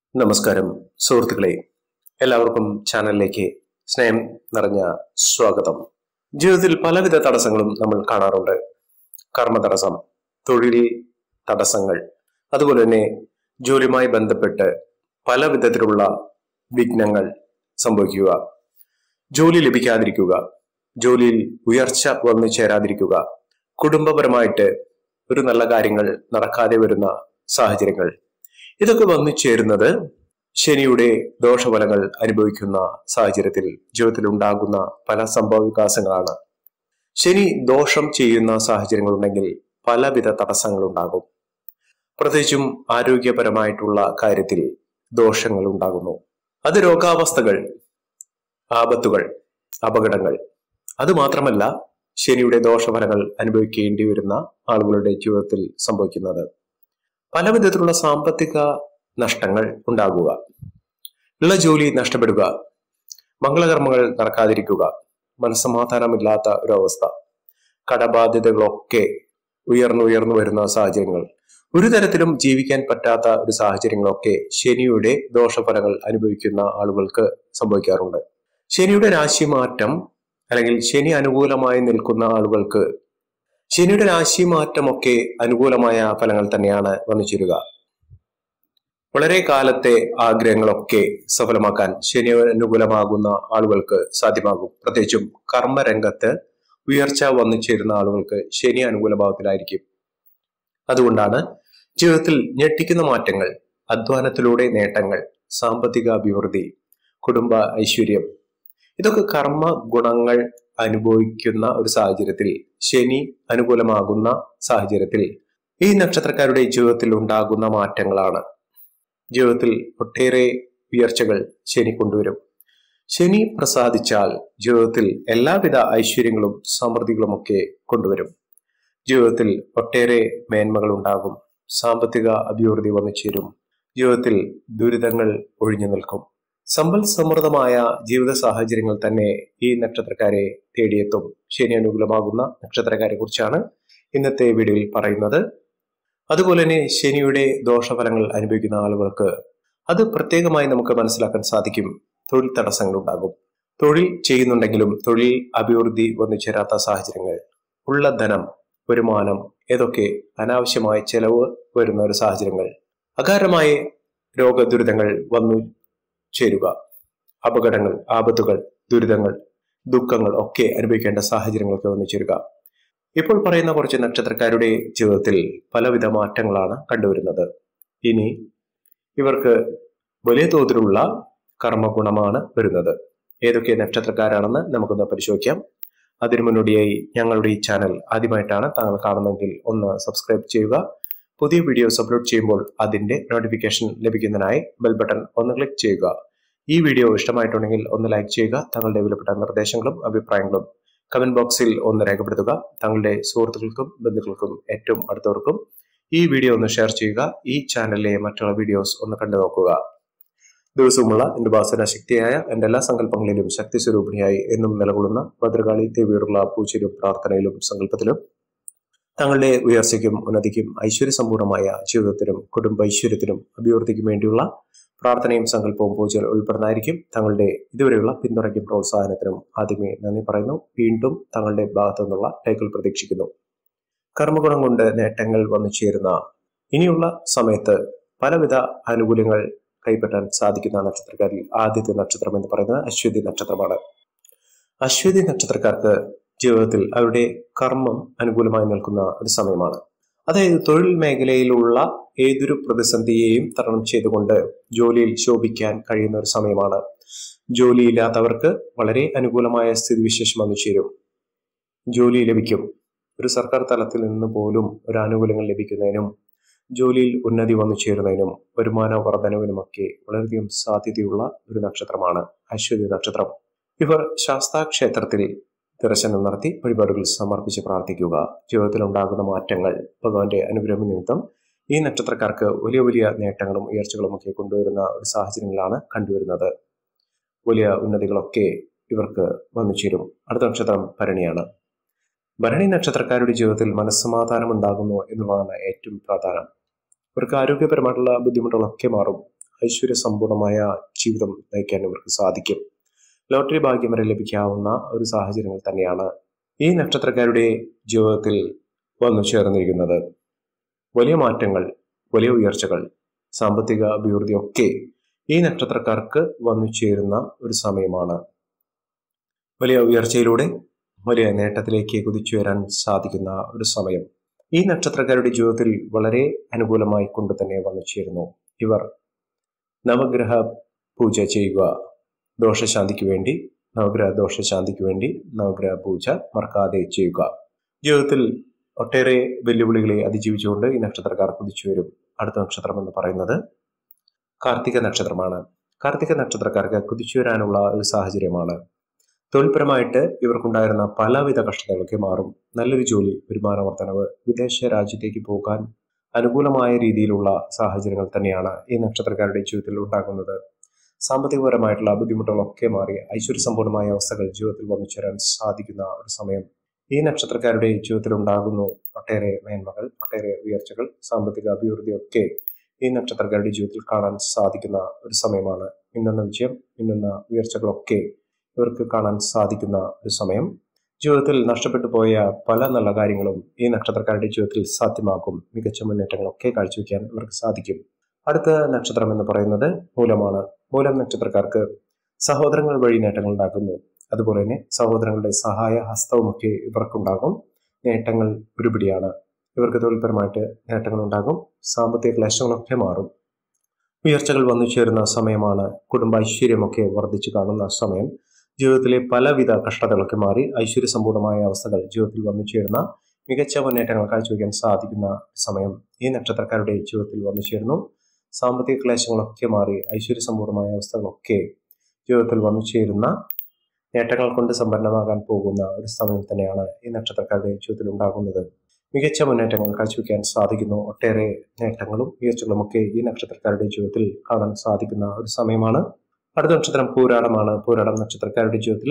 നമസ്കാരം സുഹൃത്തുക്കളെ എല്ലാവർക്കും ചാനലിലേക്ക് സ്നേഹം നിറഞ്ഞ സ്വാഗതം ജീവിതത്തിൽ പലവിധ തടസ്സങ്ങളും നമ്മൾ കാണാറുണ്ട് കർമ്മ തടസ്സം തൊഴിൽ തടസ്സങ്ങൾ അതുപോലെ തന്നെ ജോലിയുമായി ബന്ധപ്പെട്ട് പല വിധത്തിലുള്ള വിഘ്നങ്ങൾ സംഭവിക്കുക ജോലി ലഭിക്കാതിരിക്കുക ജോലിയിൽ ഉയർച്ച വന്നു ചേരാതിരിക്കുക കുടുംബപരമായിട്ട് ഒരു നല്ല കാര്യങ്ങൾ നടക്കാതെ വരുന്ന സാഹചര്യങ്ങൾ ഇതൊക്കെ വന്നു ചേരുന്നത് ശനിയുടെ ദോഷഫലങ്ങൾ അനുഭവിക്കുന്ന സാഹചര്യത്തിൽ ജീവിതത്തിൽ ഉണ്ടാകുന്ന പല സംഭവ വികാസങ്ങളാണ് ശനി ദോഷം ചെയ്യുന്ന സാഹചര്യങ്ങളുണ്ടെങ്കിൽ പലവിധ തടസ്സങ്ങൾ ഉണ്ടാകും പ്രത്യേകിച്ചും ആരോഗ്യപരമായിട്ടുള്ള കാര്യത്തിൽ ദോഷങ്ങൾ ഉണ്ടാകുന്നു അത് രോഗാവസ്ഥകൾ ആപത്തുകൾ അപകടങ്ങൾ അത് മാത്രമല്ല ശനിയുടെ ദോഷഫലങ്ങൾ അനുഭവിക്കേണ്ടി വരുന്ന ആളുകളുടെ ജീവിതത്തിൽ സംഭവിക്കുന്നത് പല വിധത്തിലുള്ള സാമ്പത്തിക നഷ്ടങ്ങൾ ഉണ്ടാകുക ഉള്ള ജോലി നഷ്ടപ്പെടുക മംഗളകർമ്മങ്ങൾ നടക്കാതിരിക്കുക മനസ്സമാധാനമില്ലാത്ത ഒരു അവസ്ഥ കടബാധ്യതകളൊക്കെ ഉയർന്നു ഉയർന്നു വരുന്ന സാഹചര്യങ്ങൾ ഒരു തരത്തിലും ജീവിക്കാൻ പറ്റാത്ത ഒരു സാഹചര്യങ്ങളൊക്കെ ശനിയുടെ ദോഷഫലങ്ങൾ അനുഭവിക്കുന്ന ആളുകൾക്ക് സംഭവിക്കാറുണ്ട് ശനിയുടെ രാശിമാറ്റം അല്ലെങ്കിൽ ശനി അനുകൂലമായി നിൽക്കുന്ന ആളുകൾക്ക് ശനിയുടെ രാശി മാറ്റമൊക്കെ അനുകൂലമായ ഫലങ്ങൾ തന്നെയാണ് വന്നു ചേരുക വളരെ കാലത്തെ ആഗ്രഹങ്ങളൊക്കെ സഫലമാക്കാൻ ശനി അനുകൂലമാകുന്ന ആളുകൾക്ക് സാധ്യമാകും പ്രത്യേകിച്ചും കർമ്മരംഗത്ത് ഉയർച്ച വന്നു ചേരുന്ന ആളുകൾക്ക് ശനി അനുകൂല ഭാവത്തിലായിരിക്കും അതുകൊണ്ടാണ് ജീവിതത്തിൽ ഞെട്ടിക്കുന്ന മാറ്റങ്ങൾ അധ്വാനത്തിലൂടെ നേട്ടങ്ങൾ സാമ്പത്തിക അഭിവൃദ്ധി കുടുംബ ഐശ്വര്യം ഇതൊക്കെ കർമ്മ ഗുണങ്ങൾ അനുഭവിക്കുന്ന ഒരു സാഹചര്യത്തിൽ ശനി അനുകൂലമാകുന്ന സാഹചര്യത്തിൽ ഈ നക്ഷത്രക്കാരുടെ ജീവിതത്തിൽ ഉണ്ടാകുന്ന മാറ്റങ്ങളാണ് ജീവിതത്തിൽ ഒട്ടേറെ ഉയർച്ചകൾ ശനി കൊണ്ടുവരും ശനി പ്രസാദിച്ചാൽ ജീവിതത്തിൽ എല്ലാവിധ ഐശ്വര്യങ്ങളും സമൃദ്ധികളുമൊക്കെ കൊണ്ടുവരും ജീവിതത്തിൽ ഒട്ടേറെ മേന്മകൾ ഉണ്ടാകും സാമ്പത്തിക അഭിവൃദ്ധി വന്നു ചേരും ജീവിതത്തിൽ ദുരിതങ്ങൾ ഒഴിഞ്ഞു നിൽക്കും സമ്പൽ സമൃദ്ധമായ ജീവിത സാഹചര്യങ്ങൾ തന്നെ ഈ നക്ഷത്രക്കാരെ തേടിയെത്തും ശനി അനുകൂലമാകുന്ന നക്ഷത്രക്കാരെ കുറിച്ചാണ് ഇന്നത്തെ വീഡിയോയിൽ പറയുന്നത് അതുപോലെ തന്നെ ശനിയുടെ ദോഷഫലങ്ങൾ അനുഭവിക്കുന്ന ആളുകൾക്ക് അത് പ്രത്യേകമായി നമുക്ക് മനസ്സിലാക്കാൻ സാധിക്കും തൊഴിൽ തടസ്സങ്ങൾ ഉണ്ടാകും തൊഴിൽ ചെയ്യുന്നുണ്ടെങ്കിലും തൊഴിൽ അഭിവൃദ്ധി വന്നു ചേരാത്ത സാഹചര്യങ്ങൾ ഉള്ള ധനം വരുമാനം ഏതൊക്കെ അനാവശ്യമായ ചെലവ് വരുന്ന ഒരു സാഹചര്യങ്ങൾ അകാരമായ രോഗദുരിതങ്ങൾ വന്നു ചേരുക അപകടങ്ങൾ ആപത്തുകൾ ദുരിതങ്ങൾ ദുഃഖങ്ങൾ ഒക്കെ അനുഭവിക്കേണ്ട സാഹചര്യങ്ങളൊക്കെ വന്നു ചേരുക ഇപ്പോൾ പറയുന്ന കുറച്ച് നക്ഷത്രക്കാരുടെ ജീവിതത്തിൽ പലവിധ മാറ്റങ്ങളാണ് കണ്ടുവരുന്നത് ഇനി ഇവർക്ക് വലിയ തോതിലുള്ള കർമ്മഗുണമാണ് വരുന്നത് ഏതൊക്കെ നക്ഷത്രക്കാരാണെന്ന് നമുക്കൊന്ന് പരിശോധിക്കാം അതിനു മുന്നോടിയായി ഞങ്ങളുടെ ഈ ചാനൽ ആദ്യമായിട്ടാണ് താങ്കൾ കാണുന്നതെങ്കിൽ ഒന്ന് സബ്സ്ക്രൈബ് ചെയ്യുക പുതിയ വീഡിയോസ് അപ്ലോഡ് ചെയ്യുമ്പോൾ അതിന്റെ നോട്ടിഫിക്കേഷൻ ലഭിക്കുന്നതിനായി ബെൽ ബട്ടൺ ഒന്ന് ക്ലിക്ക് ചെയ്യുക ഈ വീഡിയോ ഇഷ്ടമായിട്ടുണ്ടെങ്കിൽ ഒന്ന് ലൈക്ക് ചെയ്യുക തങ്ങളുടെ വിലപ്പെട്ട നിർദ്ദേശങ്ങളും അഭിപ്രായങ്ങളും കമന്റ് ബോക്സിൽ ഒന്ന് രേഖപ്പെടുത്തുക തങ്ങളുടെ സുഹൃത്തുക്കൾക്കും ബന്ധുക്കൾക്കും ഏറ്റവും അടുത്തവർക്കും ഈ വീഡിയോ ഒന്ന് ഷെയർ ചെയ്യുക ഈ ചാനലിലെ മറ്റുള്ള വീഡിയോസ് ഒന്ന് കണ്ടു നോക്കുക ദിവസവുമുള്ള എന്റെ ഉപാസന ശക്തിയായ എന്റെ എല്ലാ സങ്കല്പങ്ങളിലും ശക്തി സ്വരൂപിണിയായി എന്നും നിലകൊള്ളുന്ന ഭദ്രകാളി ദേവിയോടുള്ള പൂച്ചയിലും പ്രാർത്ഥനയിലും സങ്കല്പത്തിലും തങ്ങളുടെ ഉയർച്ചയ്ക്കും ഉന്നതിക്കും ഐശ്വര്യസമ്പൂർണമായ ജീവിതത്തിനും കുടുംബ ഐശ്വര്യത്തിനും അഭിവൃദ്ധിക്കും വേണ്ടിയുള്ള പ്രാർത്ഥനയും സങ്കല്പവും പൂജകൾ ഉൾപ്പെടുന്നതായിരിക്കും തങ്ങളുടെ ഇതുവരെയുള്ള പിന്തുണയ്ക്കും പ്രോത്സാഹനത്തിനും ആദ്യമേ നന്ദി പറയുന്നു വീണ്ടും തങ്ങളുടെ ഭാഗത്തു നിന്നുള്ള ലൈക്കുകൾ പ്രതീക്ഷിക്കുന്നു കർമ്മഗുണം കൊണ്ട് നേട്ടങ്ങൾ വന്നു ചേരുന്ന ഇനിയുള്ള സമയത്ത് പലവിധ ആനുകൂല്യങ്ങൾ കൈപ്പറ്റാൻ സാധിക്കുന്ന നക്ഷത്രക്കാരിൽ ആദ്യത്തെ നക്ഷത്രം എന്ന് പറയുന്നത് അശ്വതി നക്ഷത്രമാണ് അശ്വതി നക്ഷത്രക്കാർക്ക് ജീവിതത്തിൽ അവരുടെ കർമ്മം അനുകൂലമായി നിൽക്കുന്ന ഒരു സമയമാണ് അതായത് തൊഴിൽ മേഖലയിലുള്ള ഏതൊരു പ്രതിസന്ധിയെയും തരണം ചെയ്തുകൊണ്ട് ജോലിയിൽ ശോഭിക്കാൻ കഴിയുന്ന ഒരു സമയമാണ് ജോലിയില്ലാത്തവർക്ക് വളരെ അനുകൂലമായ സ്ഥിതിവിശേഷം വന്നു ചേരും ജോലി ലഭിക്കും ഒരു സർക്കാർ തലത്തിൽ നിന്ന് പോലും ഒരു ആനുകൂല്യങ്ങൾ ലഭിക്കുന്നതിനും ജോലിയിൽ ഉന്നതി വന്നു ചേരുന്നതിനും വരുമാന വർധനവിനുമൊക്കെ വളരെയധികം സാധ്യതയുള്ള ഒരു നക്ഷത്രമാണ് അശ്വതി നക്ഷത്രം ഇവർ ശാസ്താക്ഷേത്രത്തിൽ ദർശനം നടത്തി വഴിപാടുകൾ സമർപ്പിച്ച് പ്രാർത്ഥിക്കുക ജീവിതത്തിൽ ഉണ്ടാകുന്ന മാറ്റങ്ങൾ ഭഗവാന്റെ അനുഗ്രഹം നിമിത്തം ഈ നക്ഷത്രക്കാർക്ക് വലിയ വലിയ നേട്ടങ്ങളും ഉയർച്ചകളും ഒക്കെ കൊണ്ടുവരുന്ന ഒരു സാഹചര്യങ്ങളാണ് കണ്ടുവരുന്നത് വലിയ ഉന്നതികളൊക്കെ ഇവർക്ക് വന്നു ചേരും അടുത്ത നക്ഷത്രം ഭരണിയാണ് ഭരണി നക്ഷത്രക്കാരുടെ ജീവിതത്തിൽ മനസ്സമാധാനം ഉണ്ടാകുന്നു എന്നുള്ളതാണ് ഏറ്റവും പ്രധാനം ഇവർക്ക് ആരോഗ്യപരമായിട്ടുള്ള ബുദ്ധിമുട്ടുകളൊക്കെ മാറും ഐശ്വര്യസമ്പൂർണമായ ജീവിതം നയിക്കാൻ ഇവർക്ക് സാധിക്കും ലോട്ടറി ഭാഗ്യം വരെ ലഭിക്കാവുന്ന ഒരു സാഹചര്യങ്ങൾ തന്നെയാണ് ഈ നക്ഷത്രക്കാരുടെ ജീവിതത്തിൽ വന്നു ചേർന്നിരിക്കുന്നത് വലിയ മാറ്റങ്ങൾ വലിയ ഉയർച്ചകൾ സാമ്പത്തിക അഭിവൃദ്ധി ഒക്കെ ഈ നക്ഷത്രക്കാർക്ക് വന്നു ചേരുന്ന ഒരു സമയമാണ് വലിയ ഉയർച്ചയിലൂടെ വലിയ നേട്ടത്തിലേക്ക് കുതിച്ചുയരാൻ സാധിക്കുന്ന ഒരു സമയം ഈ നക്ഷത്രക്കാരുടെ ജീവിതത്തിൽ വളരെ അനുകൂലമായി കൊണ്ട് തന്നെ വന്നു ചേരുന്നു ഇവർ നവഗ്രഹ പൂജ ചെയ്യുക ദോഷശാന്തിക്ക് വേണ്ടി നവഗ്രഹ ദോഷശാന്തിക്ക് വേണ്ടി നവഗ്രഹ പൂജ മറക്കാതെ ചെയ്യുക ജീവിതത്തിൽ ഒട്ടേറെ വെല്ലുവിളികളെ അതിജീവിച്ചുകൊണ്ട് ഈ നക്ഷത്രക്കാർ കുതിച്ചു വരും അടുത്ത നക്ഷത്രം എന്ന് പറയുന്നത് കാർത്തിക നക്ഷത്രമാണ് കാർത്തിക നക്ഷത്രക്കാർക്ക് കുതിച്ചു വരാനുള്ള ഒരു സാഹചര്യമാണ് തൊഴിൽപരമായിട്ട് ഇവർക്കുണ്ടായിരുന്ന പലവിധ കഷ്ടതകളൊക്കെ മാറും നല്ലൊരു ജോലി വരുമാന വർധനവ് വിദേശ രാജ്യത്തേക്ക് പോകാൻ അനുകൂലമായ രീതിയിലുള്ള സാഹചര്യങ്ങൾ തന്നെയാണ് ഈ നക്ഷത്രക്കാരുടെ ജീവിതത്തിൽ ഉണ്ടാകുന്നത് സാമ്പത്തികപരമായിട്ടുള്ള ബുദ്ധിമുട്ടുകളൊക്കെ മാറി ഐശ്വര്യസമ്പൂർണമായ അവസ്ഥകൾ ജീവിതത്തിൽ വന്നു ചേരാൻ സാധിക്കുന്ന ഒരു സമയം ഈ നക്ഷത്രക്കാരുടെ ജീവിതത്തിൽ ഉണ്ടാകുന്നു ഒട്ടേറെ മേന്മകൾ ഒട്ടേറെ ഉയർച്ചകൾ സാമ്പത്തിക അഭിവൃദ്ധിയൊക്കെ ഈ നക്ഷത്രക്കാരുടെ ജീവിതത്തിൽ കാണാൻ സാധിക്കുന്ന ഒരു സമയമാണ് മിന്നുന്ന വിജയം മിന്നുന്ന ഉയർച്ചകളൊക്കെ ഇവർക്ക് കാണാൻ സാധിക്കുന്ന ഒരു സമയം ജീവിതത്തിൽ നഷ്ടപ്പെട്ടു പോയ പല നല്ല കാര്യങ്ങളും ഈ നക്ഷത്രക്കാരുടെ ജീവിതത്തിൽ സാധ്യമാകും മികച്ച മുന്നേറ്റങ്ങളൊക്കെ കാഴ്ചവെക്കാൻ ഇവർക്ക് സാധിക്കും അടുത്ത നക്ഷത്രം എന്ന് പറയുന്നത് മൂലമാണ് മൂലം നക്ഷത്രക്കാർക്ക് സഹോദരങ്ങൾ വഴി നേട്ടങ്ങൾ ഉണ്ടാക്കുന്നു അതുപോലെ തന്നെ സഹോദരങ്ങളുടെ സഹായ ഹസ്തവുമൊക്കെ ഇവർക്കുണ്ടാകും നേട്ടങ്ങൾ ഒരുപിടിയാണ് ഇവർക്ക് തൊഴിൽപരമായിട്ട് നേട്ടങ്ങൾ ഉണ്ടാകും സാമ്പത്തിക ക്ലേശങ്ങളൊക്കെ മാറും ഉയർച്ചകൾ വന്നു ചേരുന്ന സമയമാണ് കുടുംബ ഐശ്വര്യമൊക്കെ വർദ്ധിച്ചു കാണുന്ന സമയം ജീവിതത്തിലെ പലവിധ കഷ്ടതകളൊക്കെ മാറി ഐശ്വര്യസമ്പൂർണമായ അവസ്ഥകൾ ജീവിതത്തിൽ വന്നു ചേരുന്ന മികച്ച മുന്നേറ്റങ്ങൾ കാഴ്ചവെക്കാൻ സാധിക്കുന്ന സമയം ഈ നക്ഷത്രക്കാരുടെ ജീവിതത്തിൽ വന്നു ചേരുന്നു സാമ്പത്തിക ക്ലേശങ്ങളൊക്കെ മാറി ഐശ്വര്യസമ്പൂർണമായ അവസ്ഥകളൊക്കെ ജീവിതത്തിൽ വന്നു ചേരുന്ന നേട്ടങ്ങൾ കൊണ്ട് സമ്പന്നമാകാൻ പോകുന്ന ഒരു സമയം തന്നെയാണ് ഈ നക്ഷത്രക്കാരുടെ ജീവിതത്തിൽ ഉണ്ടാകുന്നത് മികച്ച മുന്നേറ്റങ്ങൾ കാഴ്ചവെക്കാൻ സാധിക്കുന്നു ഒട്ടേറെ നേട്ടങ്ങളും ഉയർച്ചകളുമൊക്കെ ഈ നക്ഷത്രക്കാരുടെ ജീവിതത്തിൽ കാണാൻ സാധിക്കുന്ന ഒരു സമയമാണ് അടുത്ത നക്ഷത്രം പൂരാടമാണ് പൂരാടം നക്ഷത്രക്കാരുടെ ജീവിതത്തിൽ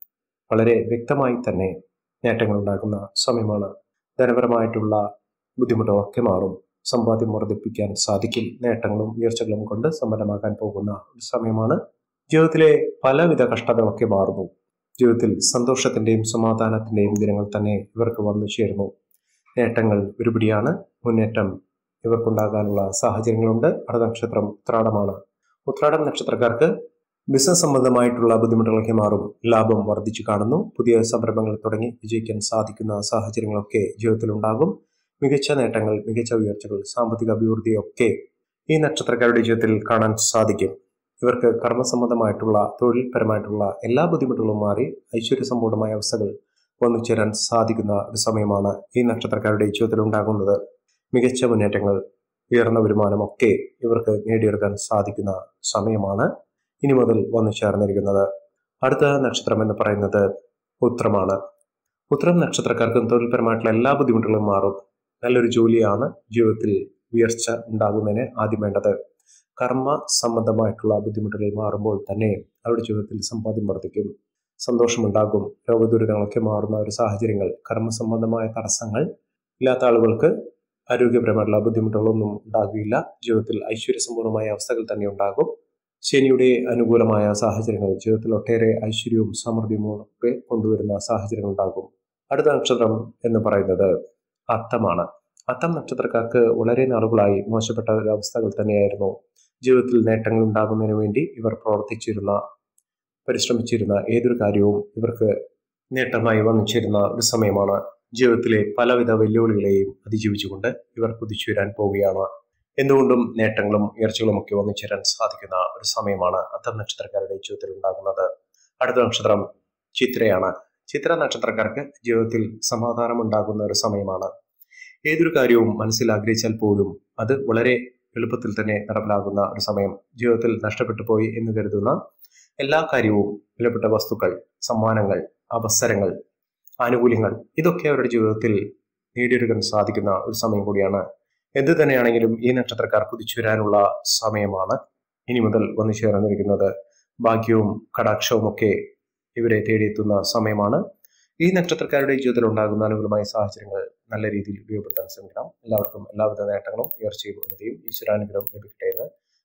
വളരെ വ്യക്തമായി തന്നെ നേട്ടങ്ങൾ ഉണ്ടാകുന്ന സമയമാണ് ധനപരമായിട്ടുള്ള ബുദ്ധിമുട്ടുകളൊക്കെ മാറും സമ്പാദ്യം വർദ്ധിപ്പിക്കാൻ സാധിക്കും നേട്ടങ്ങളും ഉയർച്ചകളും കൊണ്ട് സമ്പന്നമാകാൻ പോകുന്ന ഒരു സമയമാണ് ജീവിതത്തിലെ പലവിധ കഷ്ടതകളൊക്കെ മാറുന്നു ജീവിതത്തിൽ സന്തോഷത്തിന്റെയും സമാധാനത്തിന്റെയും ദിനങ്ങൾ തന്നെ ഇവർക്ക് വന്നു ചേരുന്നു നേട്ടങ്ങൾ ഒരുപിടിയാണ് മുന്നേറ്റം ഇവർക്കുണ്ടാകാനുള്ള സാഹചര്യങ്ങളുണ്ട് അടുത്ത നക്ഷത്രം ഉത്രാടമാണ് ഉത്രാടം നക്ഷത്രക്കാർക്ക് ബിസിനസ് സംബന്ധമായിട്ടുള്ള ബുദ്ധിമുട്ടുകളൊക്കെ മാറും ലാഭം വർദ്ധിച്ചു കാണുന്നു പുതിയ സംരംഭങ്ങൾ തുടങ്ങി വിജയിക്കാൻ സാധിക്കുന്ന സാഹചര്യങ്ങളൊക്കെ ജീവിതത്തിൽ ഉണ്ടാകും മികച്ച നേട്ടങ്ങൾ മികച്ച ഉയർച്ചകൾ സാമ്പത്തിക അഭിവൃദ്ധിയൊക്കെ ഈ നക്ഷത്രക്കാരുടെ ജീവിതത്തിൽ കാണാൻ സാധിക്കും ഇവർക്ക് കർമ്മസംബന്ധമായിട്ടുള്ള തൊഴിൽപരമായിട്ടുള്ള എല്ലാ ബുദ്ധിമുട്ടുകളും മാറി ഐശ്വര്യസമ്പൂർണമായ അവസ്ഥകൾ വന്നു ചേരാൻ സാധിക്കുന്ന ഒരു സമയമാണ് ഈ നക്ഷത്രക്കാരുടെ ജീവിതത്തിൽ ഉണ്ടാകുന്നത് മികച്ച മുന്നേറ്റങ്ങൾ ഉയർന്ന വരുമാനമൊക്കെ ഇവർക്ക് നേടിയെടുക്കാൻ സാധിക്കുന്ന സമയമാണ് ഇനി മുതൽ വന്നു ചേർന്നിരിക്കുന്നത് അടുത്ത നക്ഷത്രം എന്ന് പറയുന്നത് ഉത്രമാണ് ഉത്രം നക്ഷത്രക്കാർക്കും തൊഴിൽപരമായിട്ടുള്ള എല്ലാ ബുദ്ധിമുട്ടുകളും മാറും നല്ലൊരു ജോലിയാണ് ജീവിതത്തിൽ ഉയർച്ച ഉണ്ടാകുന്നതിന് ആദ്യം വേണ്ടത് കർമ്മ സംബന്ധമായിട്ടുള്ള ബുദ്ധിമുട്ടുകൾ മാറുമ്പോൾ തന്നെ അവരുടെ ജീവിതത്തിൽ സമ്പാദ്യം വർദ്ധിക്കും സന്തോഷമുണ്ടാകും രോഗദുരിതങ്ങളൊക്കെ മാറുന്ന ഒരു സാഹചര്യങ്ങൾ കർമ്മസംബന്ധമായ തടസ്സങ്ങൾ ഇല്ലാത്ത ആളുകൾക്ക് ആരോഗ്യപരമായിട്ടുള്ള ബുദ്ധിമുട്ടുകളൊന്നും ഉണ്ടാകുകയില്ല ജീവിതത്തിൽ ഐശ്വര്യസമ്പൂർണമായ അവസ്ഥകൾ തന്നെ ഉണ്ടാകും ശനിയുടെ അനുകൂലമായ സാഹചര്യങ്ങൾ ജീവിതത്തിൽ ഒട്ടേറെ ഐശ്വര്യവും സമൃദ്ധിയും ഒക്കെ കൊണ്ടുവരുന്ന സാഹചര്യങ്ങൾ ഉണ്ടാകും അടുത്ത നക്ഷത്രം എന്ന് പറയുന്നത് അത്തമാണ് അത്തം നക്ഷത്രക്കാർക്ക് വളരെ നാളുകളായി മോശപ്പെട്ട ഒരു അവസ്ഥകൾ തന്നെയായിരുന്നു ജീവിതത്തിൽ നേട്ടങ്ങൾ ഉണ്ടാകുന്നതിന് വേണ്ടി ഇവർ പ്രവർത്തിച്ചിരുന്ന പരിശ്രമിച്ചിരുന്ന ഏതൊരു കാര്യവും ഇവർക്ക് നേട്ടമായി വന്നു ചേരുന്ന ഒരു സമയമാണ് ജീവിതത്തിലെ പലവിധ വെല്ലുവിളികളെയും അതിജീവിച്ചുകൊണ്ട് ഇവർ കുതിച്ചു വരാൻ പോവുകയാണ് എന്തുകൊണ്ടും നേട്ടങ്ങളും ഉയർച്ചകളും ഒക്കെ വന്നു ചേരാൻ സാധിക്കുന്ന ഒരു സമയമാണ് അത്തം നക്ഷത്രക്കാരുടെ ജീവിതത്തിൽ ഉണ്ടാകുന്നത് അടുത്ത നക്ഷത്രം ചിത്രയാണ് ചിത്ര നക്ഷത്രക്കാർക്ക് ജീവിതത്തിൽ സമാധാനം ഉണ്ടാകുന്ന ഒരു സമയമാണ് ഏതൊരു കാര്യവും മനസ്സിൽ ആഗ്രഹിച്ചാൽ പോലും അത് വളരെ എളുപ്പത്തിൽ തന്നെ നടപ്പിലാകുന്ന ഒരു സമയം ജീവിതത്തിൽ നഷ്ടപ്പെട്ടു പോയി എന്ന് കരുതുന്ന എല്ലാ കാര്യവും വിലപ്പെട്ട വസ്തുക്കൾ സമ്മാനങ്ങൾ അവസരങ്ങൾ ആനുകൂല്യങ്ങൾ ഇതൊക്കെ അവരുടെ ജീവിതത്തിൽ നേടിയെടുക്കാൻ സാധിക്കുന്ന ഒരു സമയം കൂടിയാണ് എന്ത് തന്നെയാണെങ്കിലും ഈ നക്ഷത്രക്കാർ കുതിച്ചു വരാനുള്ള സമയമാണ് ഇനി മുതൽ വന്നു ചേർന്നിരിക്കുന്നത് ഭാഗ്യവും കടാക്ഷവും ഒക്കെ ഇവരെ തേടിയെത്തുന്ന സമയമാണ് ഈ നക്ഷത്രക്കാരുടെ ജീവിതത്തിൽ ഉണ്ടാകുന്ന അനുകൂലമായ സാഹചര്യങ്ങൾ നല്ല രീതിയിൽ ഉപയോഗപ്പെടുത്താൻ ശ്രമിക്കണം എല്ലാവർക്കും എല്ലാവിധ നേട്ടങ്ങളും ഉയർച്ചയും ഉന്നതിയും ഈശ്വരാനുഗ്രഹം ലഭിക്കട്ടെ എന്ന്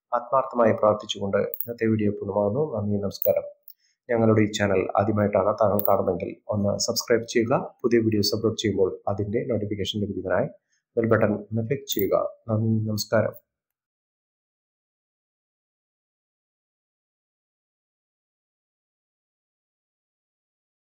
ആത്മാർത്ഥമായി പ്രാർത്ഥിച്ചുകൊണ്ട് ഇന്നത്തെ വീഡിയോ പൂർണ്ണമാകുന്നു നന്ദി നമസ്കാരം ഞങ്ങളുടെ ഈ ചാനൽ ആദ്യമായിട്ടാണ് താങ്കൾ കാണുമെങ്കിൽ ഒന്ന് സബ്സ്ക്രൈബ് ചെയ്യുക പുതിയ വീഡിയോസ് അപ്ലോഡ് ചെയ്യുമ്പോൾ അതിൻ്റെ നോട്ടിഫിക്കേഷൻ ലഭിക്കുന്നതിനായി ബെൽ ബട്ടൺ ഒന്ന് ക്ലിക്ക് ചെയ്യുക നന്ദി നമസ്കാരം